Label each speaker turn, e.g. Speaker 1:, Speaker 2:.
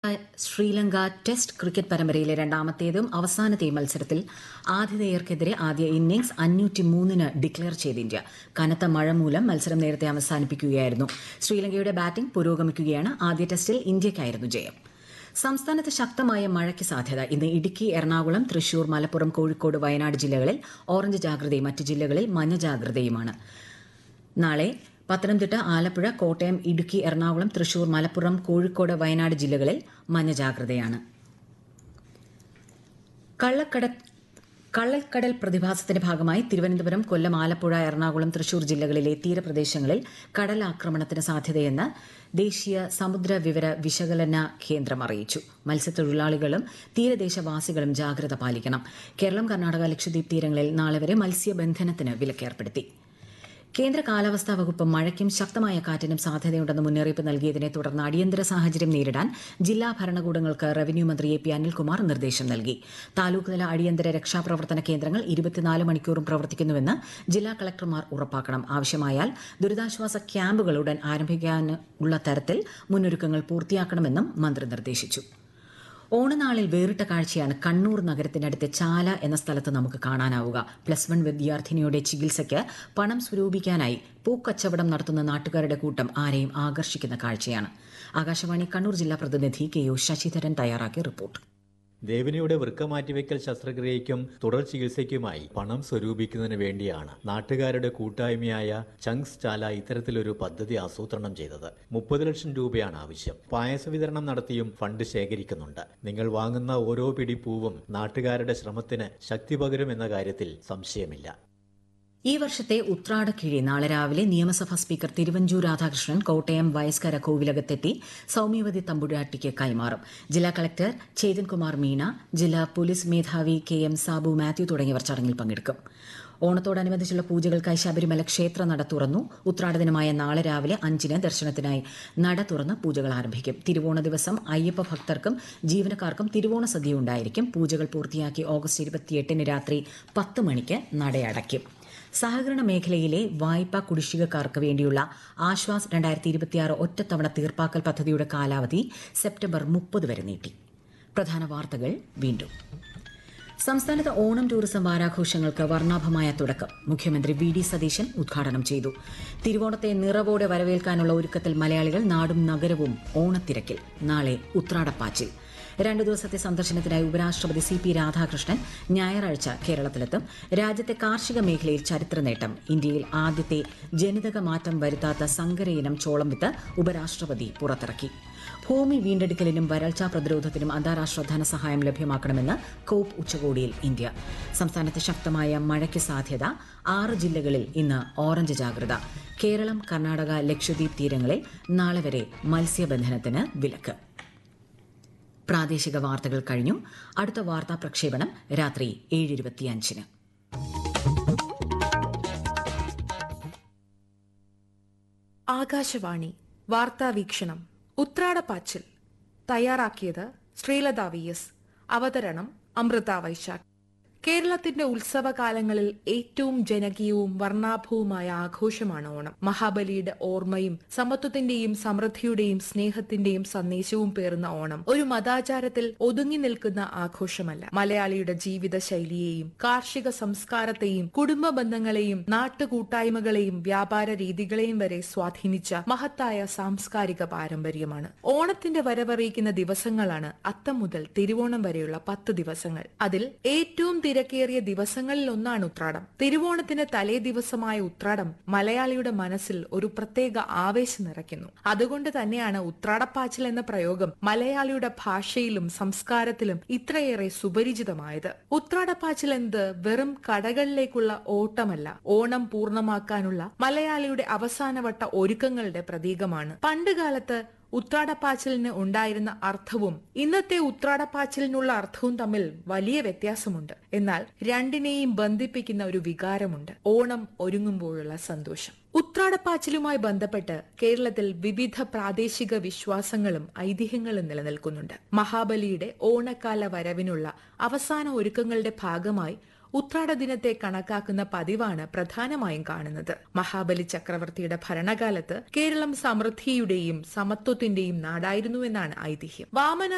Speaker 1: Sri Lanka test cricket പരമ്പരയിലെ രണ്ടാമത്തേതും അവസാനത്തെയും മത്സരത്തിൽ ആതിഥേയർക്കെതിരെ ആദ്യ ഇന്നിംഗ്സ് അഞ്ഞൂറ്റി മൂന്നിന് ഡിക്ലെയർ ചെയ്ത് ഇന്ത്യ കനത്ത മഴ മൂലം മത്സരം നേരത്തെ അവസാനിപ്പിക്കുകയായിരുന്നു ശ്രീലങ്കയുടെ ബാറ്റിംഗ് പുരോഗമിക്കുകയാണ് ആദ്യ ടെസ്റ്റിൽ ഇന്ത്യയ്ക്കായിരുന്നു ജയം സംസ്ഥാനത്ത് ശക്തമായ മഴയ്ക്ക് സാധ്യത ഇന്ന് ഇടുക്കി എറണാകുളം തൃശൂർ മലപ്പുറം കോഴിക്കോട് വയനാട് ജില്ലകളിൽ ഓറഞ്ച് ജാഗ്രതയും മറ്റ് ജില്ലകളിൽ മഞ്ഞ ജാഗ്രതയുമാണ് നാളെ പത്തനംതിട്ട ആലപ്പുഴ കോട്ടയം ഇടുക്കി എറണാകുളം തൃശൂർ മലപ്പുറം കോഴിക്കോട് വയനാട് ജില്ലകളിൽ മഞ്ഞ ജാഗ്രതയാണ് കള്ളക്കട കള്ളക്കടൽ പ്രതിഭാസത്തിന്റെ ഭാഗമായി തിരുവനന്തപുരം കൊല്ലം ആലപ്പുഴ എറണാകുളം തൃശൂർ ജില്ലകളിലെ തീരപ്രദേശങ്ങളിൽ കടലാക്രമണത്തിന് സാധ്യതയെന്ന് ദേശീയ സമുദ്ര വിവര വിശകലന കേന്ദ്രം അറിയിച്ചു മത്സ്യത്തൊഴിലാളികളും തീരദേശവാസികളും ജാഗ്രത പാലിക്കണം കേരളം കർണാടക ലക്ഷദ്വീപ് തീരങ്ങളിൽ നാളെ വരെ മത്സ്യബന്ധനത്തിന് വിലക്കേർപ്പെടുത്തി കേന്ദ്ര കാലാവസ്ഥാ വകുപ്പ് മഴയ്ക്കും ശക്തമായ കാറ്റിനും സാധ്യതയുണ്ടെന്ന് മുന്നറിയിപ്പ് നൽകിയതിനെ തുടർന്ന് അടിയന്തര സാഹചര്യം നേരിടാൻ ജില്ലാ ഭരണകൂടങ്ങൾക്ക് റവന്യൂ മന്ത്രി എ പി അനിൽകുമാർ നിർദ്ദേശം നൽകി താലൂക്ക് തല അടിയന്തര രക്ഷാപ്രവർത്തന കേന്ദ്രങ്ങൾ ഇരുപത്തിനാല് മണിക്കൂറും പ്രവർത്തിക്കുന്നുവെന്ന് ജില്ലാ കളക്ടർമാർ ഉറപ്പാക്കണം ആവശ്യമായാൽ ദുരിതാശ്വാസ ക്യാമ്പുകൾ ഉടൻ ആരംഭിക്കാനുള്ള തരത്തിൽ മുന്നൊരുക്കങ്ങൾ പൂർത്തിയാക്കണമെന്നും മന്ത്രി നിർദ്ദേശിച്ചു ഓണനാളിൽ വേറിട്ട കാഴ്ചയാണ് കണ്ണൂർ നഗരത്തിനടുത്ത് ചാല എന്ന സ്ഥലത്ത് നമുക്ക് കാണാനാവുക പ്ലസ് വൺ വിദ്യാർത്ഥിനിയുടെ ചികിത്സയ്ക്ക് പണം സ്വരൂപിക്കാനായി പൂക്കച്ചവടം നടത്തുന്ന നാട്ടുകാരുടെ കൂട്ടം ആരെയും ആകർഷിക്കുന്ന കാഴ്ചയാണ് ആകാശവാണി കണ്ണൂർ ജില്ലാ പ്രതിനിധി കെ ഒ ശശിധരൻ തയ്യാറാക്കിയ റിപ്പോർട്ട്
Speaker 2: ദേവനയുടെ വൃക്ക മാറ്റിവെക്കൽ ശസ്ത്രക്രിയയ്ക്കും തുടർ ചികിത്സയ്ക്കുമായി പണം സ്വരൂപിക്കുന്നതിന് വേണ്ടിയാണ് നാട്ടുകാരുടെ കൂട്ടായ്മയായ ചങ്സ് ചാല ഇത്തരത്തിലൊരു പദ്ധതി ആസൂത്രണം ചെയ്തത് മുപ്പത് ലക്ഷം രൂപയാണ് ആവശ്യം പായസ വിതരണം നടത്തിയും ഫണ്ട് ശേഖരിക്കുന്നുണ്ട് നിങ്ങൾ വാങ്ങുന്ന ഓരോ പിടി പൂവും നാട്ടുകാരുടെ ശ്രമത്തിന് ശക്തി പകരുമെന്ന കാര്യത്തിൽ സംശയമില്ല
Speaker 1: ഈ വർഷത്തെ ഉത്രാടക്കിഴി നാളെ രാവിലെ നിയമസഭാ സ്പീക്കർ തിരുവഞ്ചൂർ രാധാകൃഷ്ണൻ കോട്ടയം വയസ്കര കോവിലകത്തെത്തി സൌമ്യവതി തമ്പുരാട്ടിക്ക് കൈമാറും ജില്ലാ കളക്ടർ ചേതൻ കുമാർ മീണ ജില്ലാ പോലീസ് മേധാവി കെ എം സാബു മാത്യു തുടങ്ങിയവർ ചടങ്ങിൽ പങ്കെടുക്കും ഓണത്തോടനുബന്ധിച്ചുള്ള പൂജകൾക്കായി ശബരിമല ക്ഷേത്ര നട തുറന്നു ഉത്രാട ദിനമായ നാളെ രാവിലെ അഞ്ചിന് ദർശനത്തിനായി നട തുറന്ന് പൂജകൾ ആരംഭിക്കും തിരുവോണ ദിവസം അയ്യപ്പ ഭക്തർക്കും ജീവനക്കാർക്കും തിരുവോണ സദ്യ ഉണ്ടായിരിക്കും പൂജകൾ പൂർത്തിയാക്കി ഓഗസ്റ്റ് ഇരുപത്തിയെട്ടിന് രാത്രി പത്ത് മണിക്ക് നടയടയ്ക്കും സഹകരണ മേഖലയിലെ വായ്പാ കുടിശ്ശികക്കാർക്ക് വേണ്ടിയുള്ള ആശ്വാസ് രണ്ടായിരത്തി ഇരുപത്തിയാറ് ഒറ്റത്തവണ തീർപ്പാക്കൽ പദ്ധതിയുടെ കാലാവധി സെപ്റ്റംബർ മുപ്പത് വരെ നീട്ടി പ്രധാന വാർത്തകൾ വീണ്ടും സംസ്ഥാനത്ത് ഓണം ടൂറിസം വാരാഘോഷങ്ങൾക്ക് വർണ്ണാഭമായ തുടക്കം മുഖ്യമന്ത്രി വി ഡി സതീശൻ ഉദ്ഘാടനം ചെയ്തു തിരുവോണത്തെ നിറവോടെ വരവേൽക്കാനുള്ള ഒരുക്കത്തിൽ മലയാളികൾ നാടും നഗരവും ഓണത്തിരക്കിൽ നാളെ ഉത്രാടപ്പാച്ചിൽ രണ്ടു ദിവസത്തെ സന്ദർശനത്തിനായി ഉപരാഷ്ട്രപതി സി പി രാധാകൃഷ്ണൻ ഞായറാഴ്ച കേരളത്തിലെത്തും രാജ്യത്തെ കാർഷിക മേഖലയിൽ ചരിത്ര നേട്ടം ഇന്ത്യയിൽ ആദ്യത്തെ ജനിതക മാറ്റം വരുത്താത്ത സങ്കര ഇനം ചോളം വിത്ത് ഉപരാഷ്ട്രപതി പുറത്തിറക്കി ഭൂമി വീണ്ടെടുക്കലിനും വരൾച്ചാ പ്രതിരോധത്തിനും അന്താരാഷ്ട്ര ധനസഹായം ലഭ്യമാക്കണമെന്ന് കോപ്പ് ഉച്ചകോടിയിൽ ഇന്ത്യ സംസ്ഥാനത്ത് ശക്തമായ മഴയ്ക്ക് സാധ്യത ആറ് ജില്ലകളിൽ ഇന്ന് ഓറഞ്ച് ജാഗ്രത കേരളം കർണാടക ലക്ഷദ്വീപ് തീരങ്ങളിൽ നാളെ വരെ മത്സ്യബന്ധനത്തിന് വിലക്ക് പ്രാദേശിക വാർത്തകൾ കഴിഞ്ഞു അടുത്ത വാർത്താ പ്രക്ഷേപണം രാത്രി ഏഴ് ഇരുപത്തിയഞ്ചിന്
Speaker 3: ആകാശവാണി വാർത്താ വീക്ഷണം ഉത്രാടപ്പാച്ചിൽ തയ്യാറാക്കിയത് ശ്രീലത വി എസ് അവതരണം അമൃത വൈശാഖ് കേരളത്തിന്റെ ഉത്സവകാലങ്ങളിൽ ഏറ്റവും ജനകീയവും വർണ്ണാഭവുമായ ആഘോഷമാണ് ഓണം മഹാബലിയുടെ ഓർമ്മയും സമത്വത്തിന്റെയും സമൃദ്ധിയുടെയും സ്നേഹത്തിന്റെയും സന്ദേശവും പേറുന്ന ഓണം ഒരു മതാചാരത്തിൽ ഒതുങ്ങി നിൽക്കുന്ന ആഘോഷമല്ല മലയാളിയുടെ ജീവിതശൈലിയെയും കാർഷിക സംസ്കാരത്തെയും കുടുംബ ബന്ധങ്ങളെയും നാട്ടുകൂട്ടായ്മകളെയും വ്യാപാര രീതികളെയും വരെ സ്വാധീനിച്ച മഹത്തായ സാംസ്കാരിക പാരമ്പര്യമാണ് ഓണത്തിന്റെ വരവറിയിക്കുന്ന ദിവസങ്ങളാണ് അത്തം മുതൽ തിരുവോണം വരെയുള്ള പത്ത് ദിവസങ്ങൾ അതിൽ ഏറ്റവും തിരക്കേറിയ ദിവസങ്ങളിൽ ഒന്നാണ് ഉത്രാടം തിരുവോണത്തിന് തലേ ദിവസമായ ഉത്രാടം മലയാളിയുടെ മനസ്സിൽ ഒരു പ്രത്യേക ആവേശം നിറയ്ക്കുന്നു അതുകൊണ്ട് തന്നെയാണ് ഉത്രാടപ്പാച്ചിൽ എന്ന പ്രയോഗം മലയാളിയുടെ ഭാഷയിലും സംസ്കാരത്തിലും ഇത്രയേറെ സുപരിചിതമായത് ഉത്രാടപ്പാച്ചിൽ എന്നത് വെറും കടകളിലേക്കുള്ള ഓട്ടമല്ല ഓണം പൂർണ്ണമാക്കാനുള്ള മലയാളിയുടെ അവസാനവട്ട ഒരുക്കങ്ങളുടെ പ്രതീകമാണ് പണ്ടുകാലത്ത് ഉത്രാടപ്പാച്ചിലിന് ഉണ്ടായിരുന്ന അർത്ഥവും ഇന്നത്തെ ഉത്രാടപ്പാച്ചിലിനുള്ള അർത്ഥവും തമ്മിൽ വലിയ വ്യത്യാസമുണ്ട് എന്നാൽ രണ്ടിനെയും ബന്ധിപ്പിക്കുന്ന ഒരു വികാരമുണ്ട് ഓണം ഒരുങ്ങുമ്പോഴുള്ള സന്തോഷം ഉത്രാടപ്പാച്ചിലുമായി ബന്ധപ്പെട്ട് കേരളത്തിൽ വിവിധ പ്രാദേശിക വിശ്വാസങ്ങളും ഐതിഹ്യങ്ങളും നിലനിൽക്കുന്നുണ്ട് മഹാബലിയുടെ ഓണക്കാല വരവിനുള്ള അവസാന ഒരുക്കങ്ങളുടെ ഭാഗമായി ഉത്രാട ദിനത്തെ കണക്കാക്കുന്ന പതിവാണ് പ്രധാനമായും കാണുന്നത് മഹാബലി ചക്രവർത്തിയുടെ ഭരണകാലത്ത് കേരളം സമൃദ്ധിയുടെയും സമത്വത്തിന്റെയും നാടായിരുന്നുവെന്നാണ് ഐതിഹ്യം വാമന